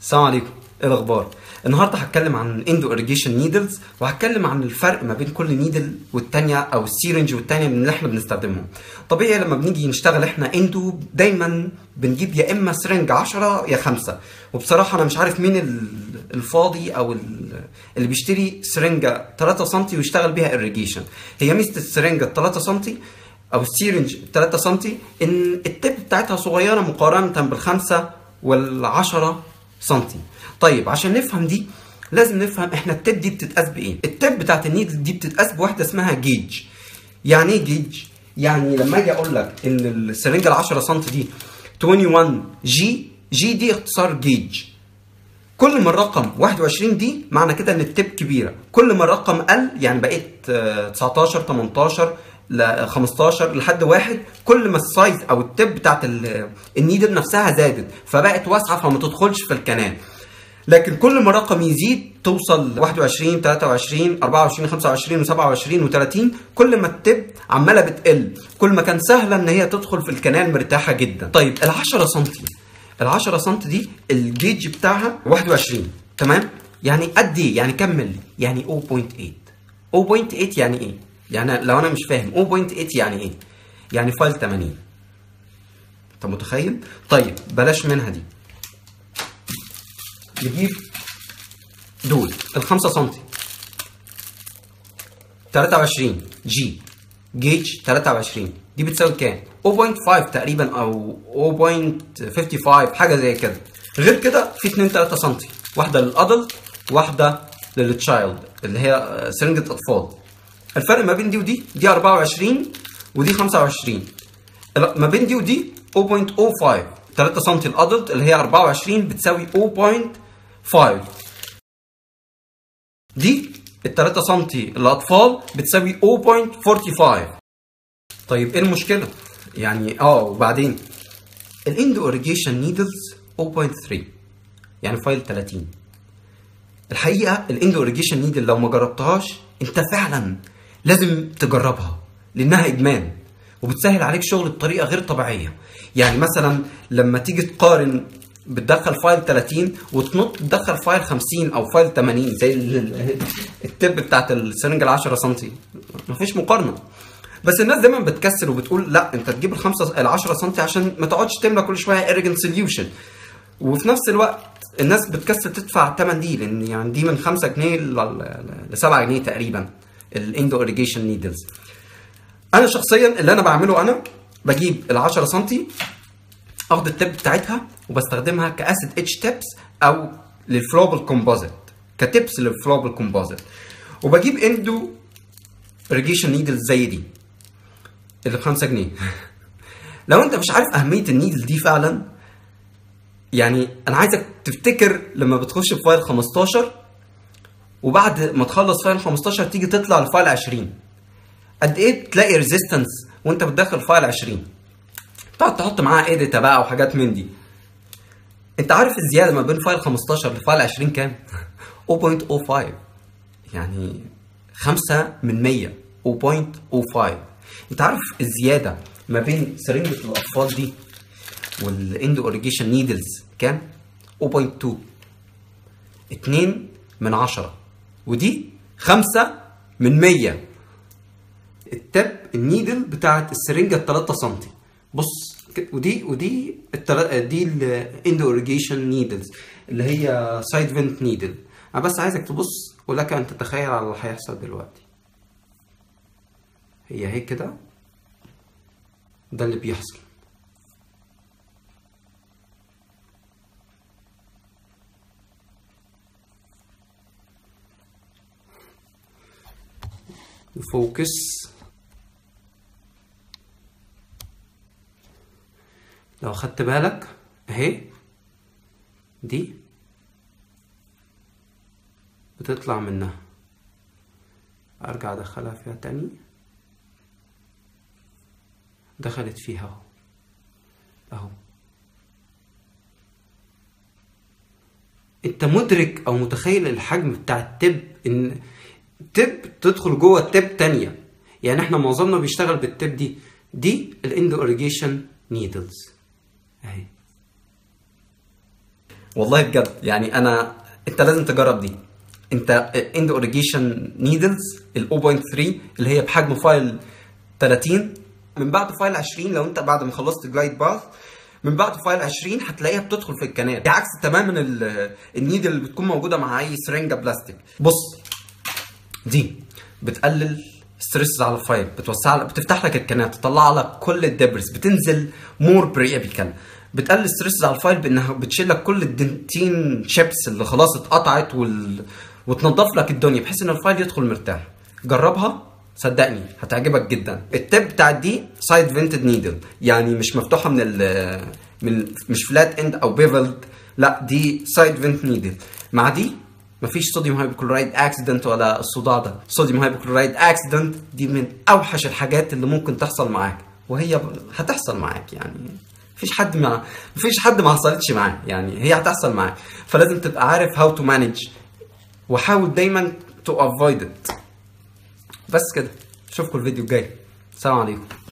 السلام عليكم ايه الاخبار النهارده هتكلم عن اندو اريجيشن نيدلز وهتكلم عن الفرق ما بين كل نيدل والتانية او السيرنج والتانية من اللي احنا بنستخدمهم طبيعي لما بنيجي نشتغل احنا اندو دايما بنجيب يا اما سرنج 10 يا 5 وبصراحه انا مش عارف مين ال- الفاضي او ال- اللي بيشتري سرنجه 3 سم ويشتغل بيها اريجيشن هي ميزه السرنجه 3 سم او السيرنج 3 سم ان التب بتاعتها صغيره مقارنه بالخمسة والعشرة سنتي طيب عشان نفهم دي لازم نفهم احنا التب دي بتتقاس بايه التب بتاعت النيدل دي بتتقاس بواحده اسمها جيج يعني ايه جيج يعني لما اجي اقول لك ان السرنجه ال 10 سم دي 21 جي جي دي اختصار جيج كل ما الرقم 21 دي معنى كده ان التب كبيره كل ما الرقم قل يعني بقيت آه، 19 18 ل 15 لحد واحد كل ما السايز او التب بتاعت ال- النيدل نفسها زادت فبقت واسعه فما تدخلش في الكنال لكن كل ما الرقم يزيد توصل 21 23 24 25 و27 و30 كل ما التب عماله بتقل كل ما كان سهله ان هي تدخل في الكنال مرتاحه جدا طيب ال 10 سم ال 10 سم دي الجيج بتاعها 21 تمام يعني قد ايه يعني كمل يعني 0.8 0.8 يعني ايه يعني لو انا مش فاهم 0.8 يعني ايه يعني فايل 80 انت متخيل طيب بلاش منها دي نجيب دول ال 5 سم 23 جي جيج 23 دي بتساوي كام؟ 0.5 تقريبا او 0.55 حاجه زي كده غير كده في 2 3 سم واحده للادلت واحده للتشايلد اللي هي سرنجه اطفال الفرق ما بين دي ودي دي 24 ودي 25 ال- ما بين دي ودي 0.05 3 سم الادلت اللي هي 24 بتساوي 0.5 دي ال 3 سم الاطفال بتساوي 0.45 طيب ايه المشكله يعني اه وبعدين الاندو اريجيشن نيدلز 0.3 يعني فايل 30 الحقيقه الاندو اريجيشن نيدل لو ما جربتهاش انت فعلا لازم تجربها لانها ادمان وبتسهل عليك شغل بطريقه غير طبيعيه يعني مثلا لما تيجي تقارن بتدخل فايل 30 وتنط تدخل فايل 50 او فايل 80 زي ال- ال- التب بتاعت السرنجه ال 10 سم مفيش مقارنه بس الناس دايما بتكسل وبتقول لا انت تجيب الخمسة ال 10 سم عشان ما تقعدش تملى كل شويه ايرجنت سوليوشن وفي نفس الوقت الناس بتكسل تدفع الثمن دي لان يعني دي من 5 جنيه ل 7 جنيه تقريبا الاندو اريجيشن نيدلز انا شخصيا اللي انا بعمله انا بجيب ال 10 سم اخد التب بتاعتها وبستخدمها كاسيد اتش تيبس او للفلوبل كومبوزيت كتبس للفلوبل كومبوزيت وبجيب اندو اريجيشن نيدلز زي دي اللي ب 5 جنيه لو انت مش عارف اهميه النيدل دي فعلا يعني انا عايزك تفتكر لما بتخش في فايل 15 وبعد ما تخلص فايل 15 تيجي تطلع لفايل 20 قد ايه بتلاقي ريزيستنس وانت بتدخل فايل 20 تقعد تحط معاها ايديتا بقى وحاجات من دي انت عارف الزياده ما بين فايل 15 لفايل 20 كام 0.05 يعني 5 من 100 0.05 انت عارف الزياده ما بين سرنجه الاطفال دي والاندو اوريجيشن نيدلز كام 0.2 2 من 10 ودي 5 من 100 التب النيدل بتاعت السرنجه 3 سم بص ك- ودي ودي التل... دي الاندو اوريجيشن نيدلز اللي هي سايد فينت نيدل انا بس عايزك تبص ولك ان تتخيل على اللي هيحصل دلوقتي هي هيك كده ده اللي بيحصل فوكس لو خدت بالك اهي دي بتطلع منها ارجع ادخلها فيها تاني دخلت فيها اهو اهو انت مدرك او متخيل الحجم بتاع التب ان تب تدخل جوه التب تانية يعني احنا معظمنا بيشتغل بالتب دي دي الاندو اريجيشن نيدلز اهي والله بجد يعني انا انت لازم تجرب دي انت اند اوريجيشن نيدلز ال 0.3 اللي هي بحجم فايل 30 من بعد فايل 20 لو انت بعد ما خلصت جلايد باث من بعد فايل 20 هتلاقيها بتدخل في الكنال دي عكس تماما ال- النيدل اللي بتكون موجوده مع اي سرنجه بلاستيك بص دي بتقلل ستريس على الفايل بتوسع لك بتفتح لك الكنال تطلع لك كل الدبرز بتنزل مور بريابيكال بتقلل ستريس على الفايل بانها بتشيل لك كل الدنتين شيبس اللي خلاص اتقطعت وال... وتنظف لك الدنيا بحيث ان الفايل يدخل مرتاح جربها صدقني هتعجبك جدا التب بتاعت دي سايد فينتد نيدل يعني مش مفتوحه من ال من مش فلات اند او بيفلد لا دي سايد فينت نيدل مع دي مفيش صوديوم هايبوكلورايد اكسيدنت ولا الصداع ده صوديوم هايبوكلورايد اكسيدنت دي من اوحش الحاجات اللي ممكن تحصل معاك وهي ب- هتحصل معاك يعني مفيش حد ما مفيش حد ما حصلتش معاه يعني هي هتحصل معاك فلازم تبقى عارف هاو تو مانج وحاول دايما تو افويد ات بس كده اشوفكم الفيديو الجاي السلام عليكم